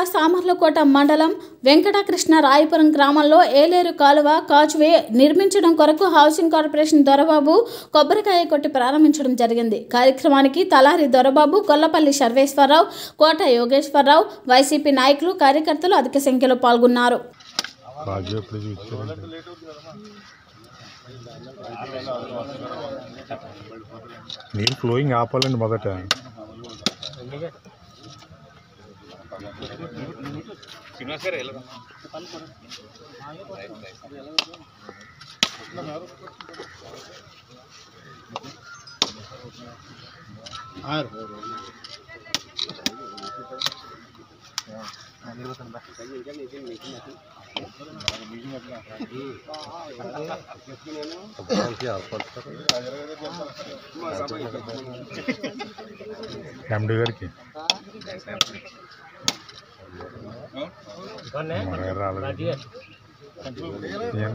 సామర్లకోట మండలం వెంకటకృష్ణ రాయపురం గ్రామంలో ఏలేరు కాలువ కాచువే నిర్మించడం కొరకు హౌసింగ్ కార్పొరేషన్ దొరబాబు కొబ్బరికాయ కొట్టి ప్రారంభించడం జరిగింది కార్యక్రమానికి తలారి దొరబాబు కొల్లపల్లి సర్వేశ్వరరావు కోట యోగేశ్వరరావు వైసీపీ నాయకులు కార్యకర్తలు అధిక సంఖ్యలో పాల్గొన్నారు రాజు ఎప్పుడు చూపించారు నీరు ఫ్లోయింగ్ ఆపాలండి మొదట ఎండి గారికి మరొక రాలేదు ఏం?